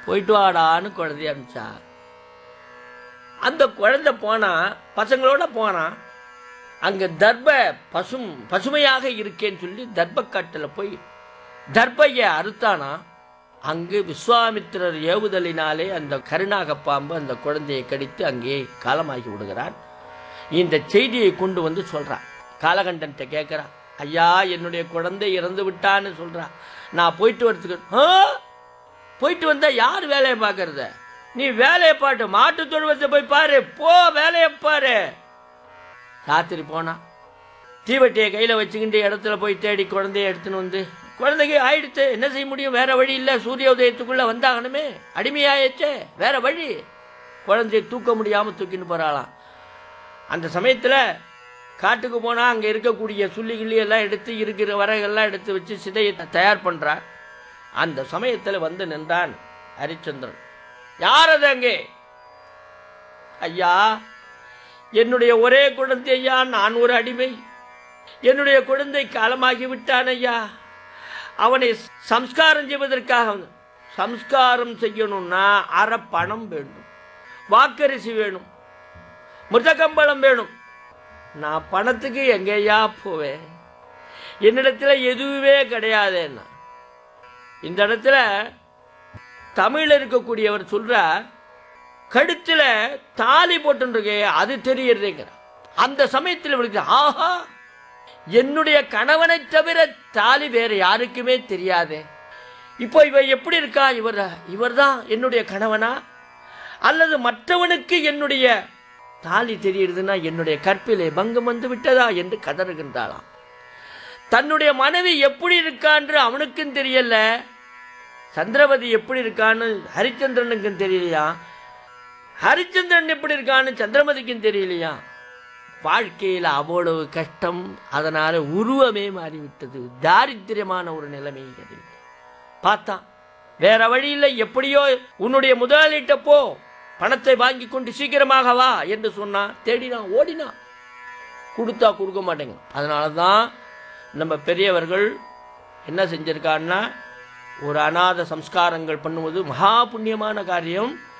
போயிட்டு வாடான்னு குழந்தைய அனுப்பிச்சா அந்த குழந்தை போனா பசங்களோட போனான் அங்க தர்ப பசும் பசுமையாக இருக்கேன்னு சொல்லி தர்பக்காட்டில் போய் தர்பையை அறுத்தானா அங்கு விஸ்வாமித்திரர் ஏவுதலினாலே அந்த கருணாக பாம்பு அந்த குழந்தையை கடித்து அங்கே காலமாகி விடுகிறான் இந்த செய்தியை கொண்டு வந்து சொல்றான் காலகண்டன்ட்ட கேட்கிறான் ஐயா என்னுடைய குழந்தை இறந்து விட்டான்னு சொல்றான் நான் போயிட்டு வரதுக்கு "ஆ? போயிட்டு வந்தா யார் வேலையை பார்க்கறத நீ வேலையை பாட்டு மாட்டு தொழுவத்தை போய் பாரு போ வேலையை பாரு ராத்திரி போனான் தீவட்டியை கையில் வச்சுக்கிட்டு இடத்துல போய் தேடி குழந்தைய எடுத்துன்னு வந்து குழந்தைக்கு ஆயிடுச்சு என்ன செய்ய முடியும் வேற வழி இல்லை சூரிய உதயத்துக்குள்ள வந்தாகணுமே அடிமையாயிடுச்சே வேற வழி குழந்தைய தூக்க முடியாமல் தூக்கின்னு போறாளாம் அந்த சமயத்தில் காட்டுக்கு போனால் அங்கே இருக்கக்கூடிய சுள்ளி கிள்ளி எல்லாம் எடுத்து இருக்கிற வரைகள்லாம் எடுத்து வச்சு சிதையை த- தயார் பண்ணுறா அந்த சமயத்தில் வந்து நின்றான் ஹரிச்சந்திரன் யார் அது அங்கே ஐயா என்னுடைய ஒரே குழந்தை ஐயா நான் ஒரு அடிமை என்னுடைய குழந்தை காலமாகி விட்டான் ஐயா அவனை சம்ஸ்காரம் செய்வதற்காக வந்து- சம்ஸ்காரம் செய்யணும்னா அரை பணம் வேண்டும் வாக்கரிசி வேணும் மிருதகம்பளம் வேணும் நான் பணத்துக்கு எங்கேயா போவேன் என்னிடத்துல எதுவுமே கிடையாதுன்னா இந்த இடத்துல தமிழ்ல இருக்கக்கூடியவர் சொல்றார் கழுத்துல தாலி போட்டுருக்கே அது தெரியறதுங்கிற அந்த சமயத்தில் இவளுக்கு ஆஹா என்னுடைய கணவனை தவிர தாலி வேற யாருக்குமே தெரியாதே இப்போ இவ எப்படி இருக்கா இவர் இவர்தான் என்னுடைய கணவனா அல்லது மற்றவனுக்கு என்னுடைய தாலி தெரியுதுன்னா என்னுடைய கற்பிலே பங்கம் வந்து விட்டதா என்று கதறுகின்றாளாம் தன்னுடைய மனைவி எப்படி இருக்கான்று அவனுக்கும் தெரியல சந்திரவதி எப்படி இருக்கான்னு ஹரிச்சந்திரனுக்கும் தெரியலையா ஹரிச்சந்திரன் எப்படி இருக்கான்னு சந்திரமதிக்கும் தெரியலையா வாழ்க்கையில் அவ்வளவு கஷ்டம் அதனால உருவமே மாறிவிட்டது தாரித்திரியமான ஒரு நிலைமை அது பார்த்தான் வேற வழி இல்லை எப்படியோ உன்னுடைய முதலாளிகிட்ட போ பணத்தை வாங்கி கொண்டு சீக்கிரமாக வா என்று சொன்னான் தேடினான் ஓடினான் கொடுத்தா கொடுக்க மாட்டேங்க அதனால தான் நம்ம பெரியவர்கள் என்ன செஞ்சிருக்கான்னா ஒரு அநாத சம்ஸ்காரங்கள் பண்ணுவது மகா புண்ணியமான காரியம்